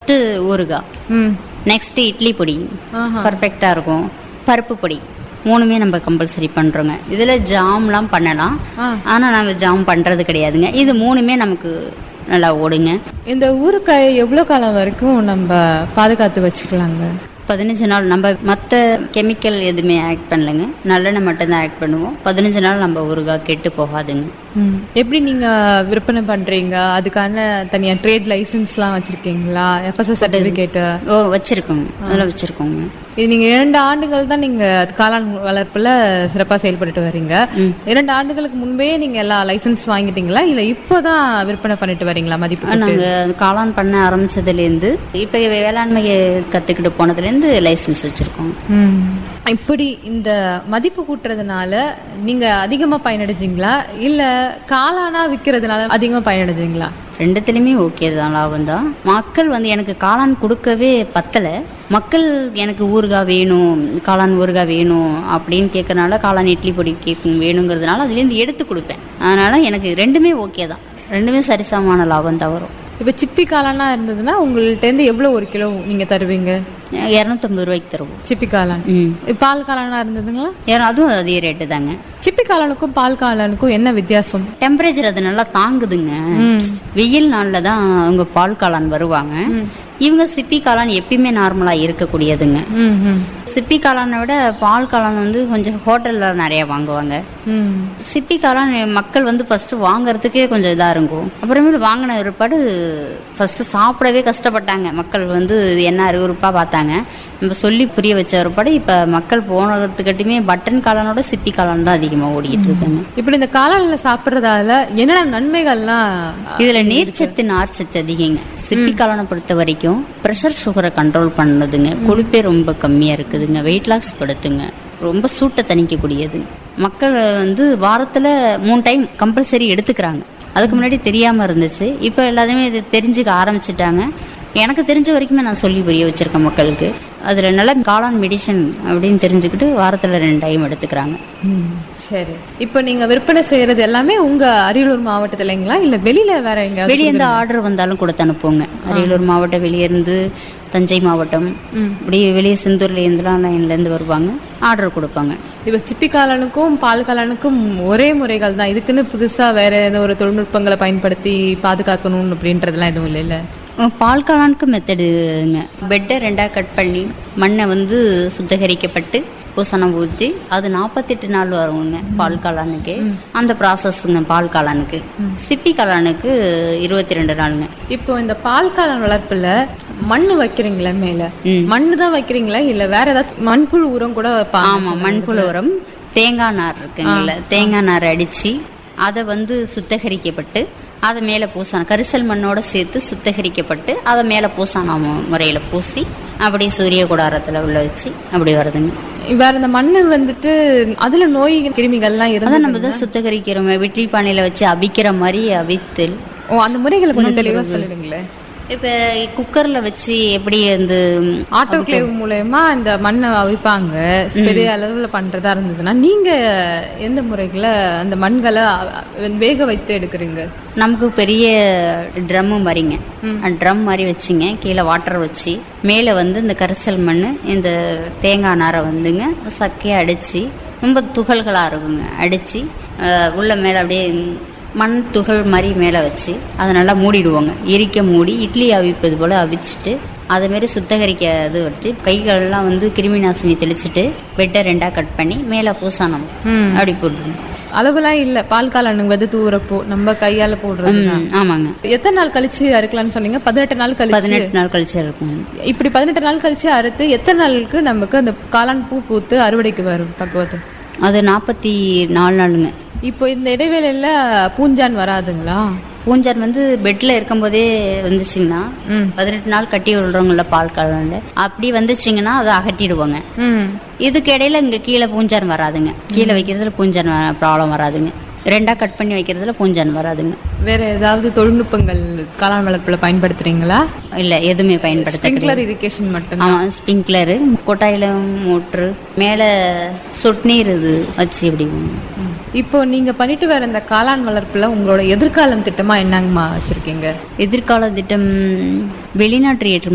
First ஊறுகாய் ம் next idli பொடி ஆஹா. பர்ஃபெக்டாக இருக்கும் பருப்பு பொடி மூணுமே நம்ம கம்பல்சரி பண்றோங்க இதுல ஜாம்லாம் பண்ணலாம் ஆ. ஆனா நம்ம ஜாம் பண்றது கிடையாதுங்க இது மூணுமே நமக்கு நல்லா ஓடுங்க இந்த ஊறுகாயை எவ்வளோ காலம் வரைக்கும் நம்ம பாதுகாத்து வச்சுக்கலாங்க பதினஞ்சு நாள் நம்ம மற்ற கெமிக்கல் எதுவுமே ஆட் பண்ணலைங்க நல்லெண்ணெய் மட்டும்தான் ஆட் பண்ணுவோம் பதினஞ்சு நாள் நம்ம ஊறுகாய் கெட்டு போகாதுங்க ம். எப்படி நீங்க விற்பனை பண்றீங்க அதுக்கான தனியா ட்ரேட் லைசன்ஸ்லாம் வச்சிருக்கீங்களா எஃப்எஸ்எஸ் சர்டிபிகேட் ஓ வச்சிருக்கோங்க அதெல்லாம் வச்சிருக்கோங்க இது நீங்க இரண்டு ஆண்டுகள் தான் நீங்க காளான் வளர்ப்புல சிறப்பா செயல்பட்டு வர்றீங்க இரண்டு ஆண்டுகளுக்கு முன்பே நீங்க எல்லா லைசன்ஸ் வாங்கிட்டீங்களா இல்ல இப்போதான் விற்பனை பண்ணிட்டு வரீங்களா மதிப்பு கூட்டு? நாங்க காளான் பண்ண ஆரம்பிச்சதுலேருந்து இப்போ வேளாண்மையை கத்துக்கிட்டு போனதுலேருந்து லைசன்ஸ் வச்சிருக்கோம் ம். இப்படி இந்த மதிப்பு கூட்டுறதுனால நீங்க அதிகமா பயனடைஞ்சீங்களா இல்ல காளானா விக்கிறதுனால அதிகமா பயனடைஞ்சீங்களா ரெண்டுத்துலயுமே ஓகே தான் லாபம் தான் மக்கள் வந்து எனக்கு காளான் கொடுக்கவே பத்தல மக்கள் எனக்கு ஊறுகாய் வேணும் காளான் ஊறுகாய் வேணும் அப்படின்னு கேட்கறனால காளான் இட்லி பொடி கேட்கும் வேணுங்கிறதுனால அதுலேருந்து எடுத்து கொடுப்பேன் அதனால எனக்கு ரெண்டுமே ஓகே தான் ரெண்டுமே சரிசமமான லாபம் தான் வரும் இப்ப சிப்பி காளானா இருந்ததுன்னா உங்கள்ட்ட இருந்து எவ்வளவு ஒரு கிலோ நீங்க தருவீங்க இரநூத்தம்பது ரூபாய்க்கு தருவோம் சிப்பி காளான் ம் பால் காளானா இருந்ததுங்களா ஏன்னா அதுவும் அதே ரேட்டு தாங்க சிப்பி காளானுக்கும் பால் காளானுக்கும் என்ன வித்தியாசம் டெம்பரேச்சர் அது நல்லா தாங்குதுங்க வெயில் நாள்ல தான் அவங்க பால் காளான் வருவாங்க இவங்க சிப்பி காளான் எப்பயுமே நார்மலா இருக்கக்கூடியதுங்க ம், ம், சிப்பி காளானை விட பால் காளான் வந்து கொஞ்சம் ஹோட்டல்ல நிறைய வாங்குவாங்க ம். சிப்பி காளான் மக்கள் வந்து ஃபர்ஸ்ட் வாங்குறதுக்கே கொஞ்சம் இதா இருக்கும் அப்புறமேட்டு வாங்கின ஒருபாடு ஃபர்ஸ்ட் சாப்பிடவே கஷ்டப்பட்டாங்க மக்கள் வந்து இது என்ன அருவருப்பா பார்த்தாங்க நம்ம சொல்லி புரிய வச்ச ஒருபாடு இப்ப மக்கள் போனதுக்கட்டுமே பட்டன் காளானோட சிப்பி காளான் தான் அதிகமா ஓடிக்கிட்டு இருக்காங்க இப்படி இந்த காளான்ல சாப்பிடுறதால என்னென்ன நன்மைகள்லாம் இதுல நீர்ச்சத்து நார்ச்சத்து அதிகங்க சிப்பி காளானை பொறுத்த வரைக்கும் பிரஷர் சுகரை கண்ட்ரோல் பண்ணுதுங்க கொழுப்பே ரொம்ப கம்மியா இருக்குதுங்க வெயிட் லாஸ் படுத்துங்க ரொம்ப சூட்டை தணிக்கக்கூடியது மக்கள் வந்து வாரத்துல மூணு டைம் கம்பல்சரி எடுத்துக்கிறாங்க அதுக்கு முன்னாடி தெரியாம இருந்துச்சு இப்போ எல்லாருமே இது தெரிஞ்சுக்க ஆரம்பிச்சிட்டாங்க எனக்கு தெரிஞ்ச வரைக்குமே நான் சொல்லி புரிய வச்சிருக்கேன் மக்களுக்கு அதுல நல்ல காளான் மெடிசன் அப்படின்னு தெரிஞ்சுக்கிட்டு வாரத்துல ரெண்டு டைம் எடுத்துக்கிறாங்க ம், சரி இப்போ நீங்க விற்பனை செய்யறது எல்லாமே உங்க அரியலூர் மாவட்டத்துலங்களா இல்ல வெளியில வேற எங்க வெளியே இருந்து ஆர்டர் வந்தாலும் கொடுத்து அனுப்புவோங்க அரியலூர் மாவட்டம் வெளியே இருந்து தஞ்சை மாவட்டம் இப்படி வெளியே செந்தூர்ல இருந்துலாம் லைன்ல இருந்து வருவாங்க ஆர்டர் கொடுப்பாங்க இப்ப சிப்பி காளானுக்கும் பால் காளானுக்கும் ஒரே முறைகள் தான் இதுக்குன்னு புதுசா வேற ஏதோ ஒரு தொழில்நுட்பங்களை பயன்படுத்தி பாதுகாக்கணும் அப்படின்றதெல்லாம் எதுவும் இல்லைல்ல அஹ் பால் காளானுக்கு மெத்தடுங்க பெட்டை ரெண்டா கட் பண்ணி மண்ணை வந்து சுத்திகரிக்கப்பட்டு பூசணம் ஊற்றி அது நாற்பத்தெட்டு நாள் வருங்க பால் காளானுக்கு அந்த ப்ராசஸ்ங்க பால் காளானுக்கு சிப்பி காளானுக்கு இருபத்தி ரெண்டு நாளுங்க இப்போ இந்த பால் காளான் வளர்ப்புல மண்ணு வைக்கிறீங்களா மேல ம். மண்ணு தான் வைக்கிறீங்களா இல்ல வேற ஏதாவது மண்புழு உரம் கூட வைப்பாங்க ஆமா மண்புழு உரம் தேங்காய் நார் இருக்குங்கல்ல தேங்காய் நார் அடிச்சு அதை வந்து சுத்தகரிக்கப்பட்டு அதை மேல பூசணும் கரிசல் மண்ணோட சேர்த்து சுத்தகரிக்கப்பட்டு அதை மேல பூசான மு- முறையில பூசி அப்படி சூரிய கூடாரத்துல உள்ள வச்சு அப்படி வருதுங்க வேற இந்த மண்ணு வந்துட்டு அதுல நோய் கிருமிகள்லாம் அதை இருந்து நம்ம தான் சுத்தகரிக்கிறோம் வெற்றி பானையில வச்சு அவிக்கிற மாதிரி அவித்தல் ஓ அந்த முறைகளை கொஞ்சம் தெளிவா சொல்லிடுங்களேன் இப்ப குக்கர்ல வச்சு எப்படி வந்து ஆட்டோக்ளேவ் மூலயமா இந்த மண்ணை அவிப்பாங்க பெரிய அளவுல பண்றதா இருந்ததுன்னா நீங்க எந்த முறைகளை அந்த மண்களை அ- வேக வைத்து எடுக்கிறீங்க நமக்கு பெரிய ட்ரம் மாதிரிங்க ட்ரம் மாதிரி வச்சுங்க கீழே வாட்டர் வச்சு மேலே வந்து இந்த கரிசல் மண் இந்த தேங்காய் நாரை வந்துங்க சக்கையை அடித்து ரொம்ப துகள்களாக இருக்குங்க அடித்து உள்ள மேலே அப்படியே மண் துகள் மாதிரி மேலே வச்சு அதை நல்லா மூடிடுவோங்க எரிக்க மூடி இட்லி அவிப்பது போல் அவிச்சிட்டு அதை மாரி சுத்தகரிக்க இது வச்சு கைகளெல்லாம் வந்து கிருமி நாசினி தெளிச்சிட்டு பெட்டை ரெண்டாக கட் பண்ணி மேலே பூசணும் ம். அப்படி போட்டுருவோம் அளவுலாம் இல்ல பால் காளானுங்க வெது தூரப்போ நம்ம கையால போடுறது ம், ஆமாங்க எத்தனை நாள் கழிச்சு அறுக்கலாம்னு சொன்னீங்க பதினெட்டு நாள் கழிச்சு பதினெட்டு நாள் கழிச்சு இருக்கும் இப்படி பதினெட்டு நாள் கழிச்சு அறுத்து எத்தனை நாளுக்கு நமக்கு அந்த காளான் பூ பூத்து அறுவடைக்கு வரும் பக்குவத்து அது நாற்பத்தி நாலு நாளுங்க இப்போ இந்த இடைவேளையில பூஞ்சான் வராதுங்களா பூஞ்சான் வந்து பெட்ல இருக்கும்போதே வந்துச்சுங்கன்னா ம். பதினெட்டு நாள் கட்டி விடுறவங்கள பால் காலம்ல அப்படி வந்துச்சுங்கன்னா அதை அகட்டிடுவோங்க ம் இதுக்கு இடையில இங்க கீழே பூஞ்சான் வராதுங்க கீழே வைக்கிறதுல பூஞ்சான் ப்ராப்ளம் வராதுங்க ரெண்டா கட் பண்ணி வைக்கிறதுல பூஞ்சான் வராதுங்க வேற ஏதாவது தொழில்நுட்பங்கள் காளான் வளர்ப்புல பயன்படுத்துறீங்களா இல்ல எதுவுமே பயன்படுத்த ஸ்ப்ரிங்க்லர் இரிகேஷன் மட்டும் ஆமா ஸ்ப்ரிங்க்லரு கொட்டாயில மோட்ரு மேல சொட்டு நீர் இது வச்சு இப்படி இப்போ நீங்க பண்ணிட்டு வர இந்த காளான் வளர்ப்புல உங்களோட எதிர்காலம் திட்டமா என்னங்கம்மா வச்சிருக்கீங்க எதிர்கால திட்டம் வெளிநாட்டு ஏற்றுமதி